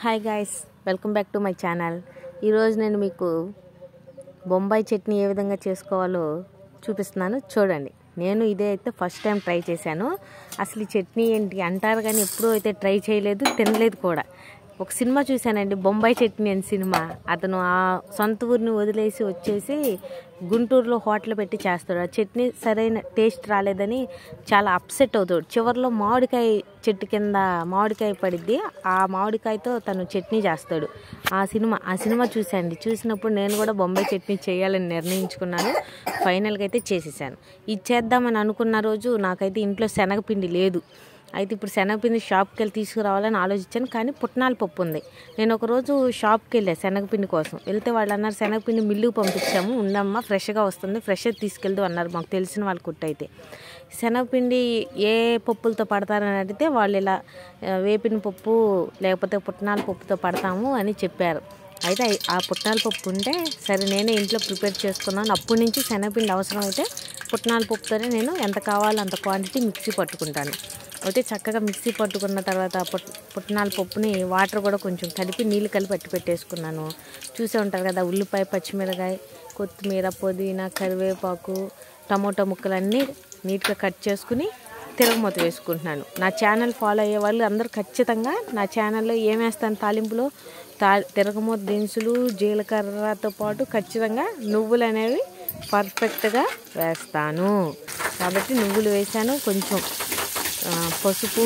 hi guys welcome back to my channel ఈరోజు నేను మీకు బొంబాయి చట్నీ ఏ విధంగా చేసుకోవాలో చూపిస్తున్నాను చూడండి నేను ఇదే అయితే ఫస్ట్ టైం ట్రై చేశాను అసలు ఈ చట్నీ ఏంటి అంటారు కానీ ఎప్పుడూ అయితే ట్రై చేయలేదు తినలేదు కూడా ఒక సినిమా చూశానండి బొంబాయి చట్నీ అని సినిమా అతను ఆ సొంత ఊరిని వదిలేసి వచ్చేసి గుంటూరులో హోటల్ పెట్టి చేస్తాడు ఆ చట్నీ సరైన టేస్ట్ రాలేదని చాలా అప్సెట్ అవుతాడు చివరిలో మామిడికాయ చెట్టు కింద మామిడికాయ పడిద్ది ఆ మామిడికాయతో తను చట్నీ చేస్తాడు ఆ సినిమా ఆ సినిమా చూశాండి చూసినప్పుడు నేను కూడా బొంబాయి చట్నీ చేయాలని నిర్ణయించుకున్నాను ఫైనల్గా అయితే చేసేసాను ఇది చేద్దామని అనుకున్న రోజు నాకైతే ఇంట్లో శనగపిండి లేదు అయితే ఇప్పుడు శనగపిండి షాప్కి వెళ్ళి తీసుకురావాలని ఆలోచించాను కానీ పుట్నాల పప్పు ఉంది నేను ఒకరోజు షాప్కి వెళ్ళా శనగపిండి కోసం వెళ్తే వాళ్ళు అన్నారు శనగపిండి మిల్లుకు పంపించాము ఉండమ్మా ఫ్రెష్గా వస్తుంది ఫ్రెష్ తీసుకెళ్దు అన్నారు మాకు తెలిసిన వాళ్ళ కుట్ట అయితే శనగపిండి ఏ పప్పులతో పడతారని అడిగితే వాళ్ళు ఇలా ఆ, వేపిన పప్పు లేకపోతే పుట్నాల పప్పుతో పడతాము అని చెప్పారు అయితే ఆ పుట్నాల పప్పు ఉంటే సరే నేనే ఇంట్లో ప్రిపేర్ చేసుకున్నాను అప్పటి నుంచి శనగపిండి అవసరం అయితే పుట్నాల పప్పుతోనే నేను ఎంత కావాలో అంత క్వాంటిటీ మిక్సీ పట్టుకుంటాను అయితే చక్కగా మిక్సీ పట్టుకున్న తర్వాత పుట్ పుట్నాల పప్పుని వాటర్ కూడా కొంచెం కలిపి నీళ్ళు కలిపి పట్టి పెట్టేసుకున్నాను చూసే ఉంటారు కదా ఉల్లిపాయ పచ్చిమిరకాయ కొత్తిమీర పుదీనా కరివేపాకు టమోటా ముక్కలన్నీ నీట్గా కట్ చేసుకుని తిరగమూత వేసుకుంటున్నాను నా ఛానల్ ఫాలో అయ్యే వాళ్ళు అందరూ ఖచ్చితంగా నా ఛానల్లో ఏం వేస్తాను తాలింపులో తా తిరగమూత దినుసులు జీలకర్రతో పాటు ఖచ్చితంగా నువ్వులు అనేవి పర్ఫెక్ట్గా వేస్తాను కాబట్టి నువ్వులు వేసాను కొంచెం ఆ, పసుపు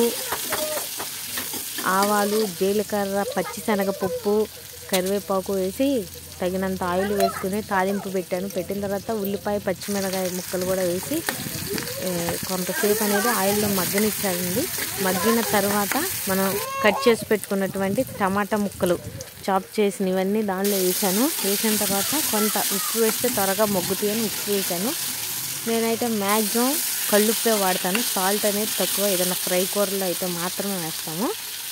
ఆవాలు జీలకర్ర పచ్చిశనగపప్పు కరివేపాకు వేసి తగినంత ఆయిల్ వేసుకుని తాలింపు పెట్టాను పెట్టిన తర్వాత ఉల్లిపాయ పచ్చిమిరకాయ ముక్కలు కూడా వేసి ఏ, కొంతసేపు అనేది ఆయిల్లో మగ్గనిచ్చాలండి మగ్గిన తర్వాత మనం కట్ చేసి పెట్టుకున్నటువంటి టమాటా ముక్కలు చాప్ చేసినవన్నీ దానిలో వేసాను వేసిన తర్వాత కొంత ఉప్పు వేస్తే త్వరగా మొగ్గుతాయి అని ఉప్పు వేసాను నేనైతే మ్యాక్సిమం కళ్ళుప్పే వాడతాను సాల్ట్ అనేది తక్కువ ఏదైనా ఫ్రై కూరలో అయితే మాత్రమే వేస్తాము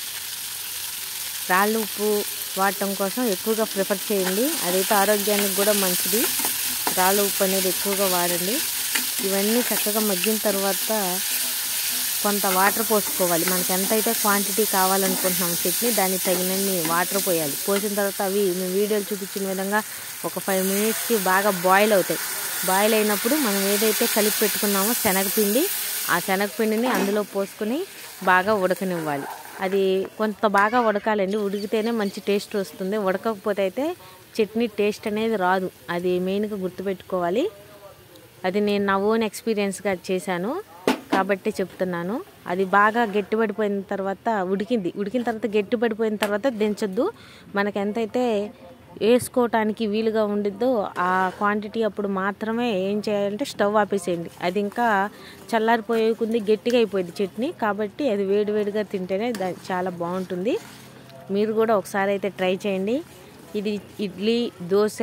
రాళ్ళు ఉప్పు వాడటం కోసం ఎక్కువగా ప్రిఫర్ చేయండి అదైతే ఆరోగ్యానికి కూడా మంచిది రాళ్ళ ఉప్పు అనేది ఎక్కువగా వాడండి ఇవన్నీ చక్కగా మగ్గిన తర్వాత కొంత వాటర్ పోసుకోవాలి మనకి ఎంత అయితే క్వాంటిటీ కావాలనుకుంటున్నాం చట్నీ దానికి తగినన్ని వాటర్ పోయాలి పోసిన తర్వాత అవి మేము వీడియోలు చూపించిన విధంగా ఒక ఫైవ్ మినిట్స్కి బాగా బాయిల్ అవుతాయి బాయిల్ అయినప్పుడు మనం ఏదైతే కలిపి పెట్టుకున్నామో శనగపిండి ఆ శనగపిండిని అందులో పోసుకొని బాగా ఉడకనివ్వాలి అది కొంత బాగా ఉడకాలండి ఉడికితేనే మంచి టేస్ట్ వస్తుంది ఉడకకపోతే అయితే చట్నీ టేస్ట్ అనేది రాదు అది మెయిన్గా గుర్తుపెట్టుకోవాలి అది నేను నా ఓన్ ఎక్స్పీరియన్స్గా చేశాను కాబట్టి చెప్తున్నాను అది బాగా గట్టిపడిపోయిన తర్వాత ఉడికింది ఉడికిన తర్వాత గట్టిపడిపోయిన తర్వాత దించొద్దు మనకి ఎంతైతే వేసుకోవటానికి వీలుగా ఉండిద్దో ఆ క్వాంటిటీ అప్పుడు మాత్రమే ఏం చేయాలంటే స్టవ్ ఆపేసేయండి అది ఇంకా చల్లారిపోయే కొంది గట్టిగా అయిపోయింది చట్నీ కాబట్టి అది వేడివేడిగా తింటేనే దా- చాలా బాగుంటుంది మీరు కూడా ఒకసారి అయితే ట్రై చేయండి ఇది ఇడ్లీ దోశ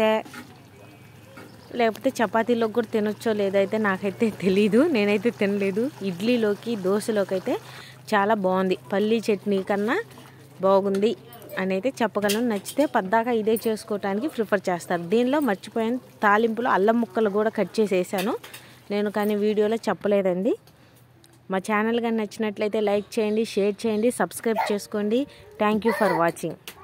లేకపోతే చపాతీలోకి కూడా తినొచ్చో లేదైతే నాకైతే తెలీదు నేనైతే తినలేదు ఇడ్లీలోకి దోశలోకి అయితే చాలా బాగుంది పల్లీ చట్నీ కన్నా బాగుంది అని అయితే చెప్పగలను నచ్చితే పద్దాకా ఇదే చేసుకోవటానికి ప్రిఫర్ చేస్తారు దీనిలో మర్చిపోయాను తాలింపులో అల్లం ముక్కలు కూడా కట్ చేసి వేసాను నేను కానీ వీడియోలో చెప్పలేదండి మా ఛానల్ కానీ నచ్చినట్లయితే లైక్ చేయండి షేర్ చేయండి సబ్స్క్రైబ్ చేసుకోండి థ్యాంక్ యూ ఫర్ వాచింగ్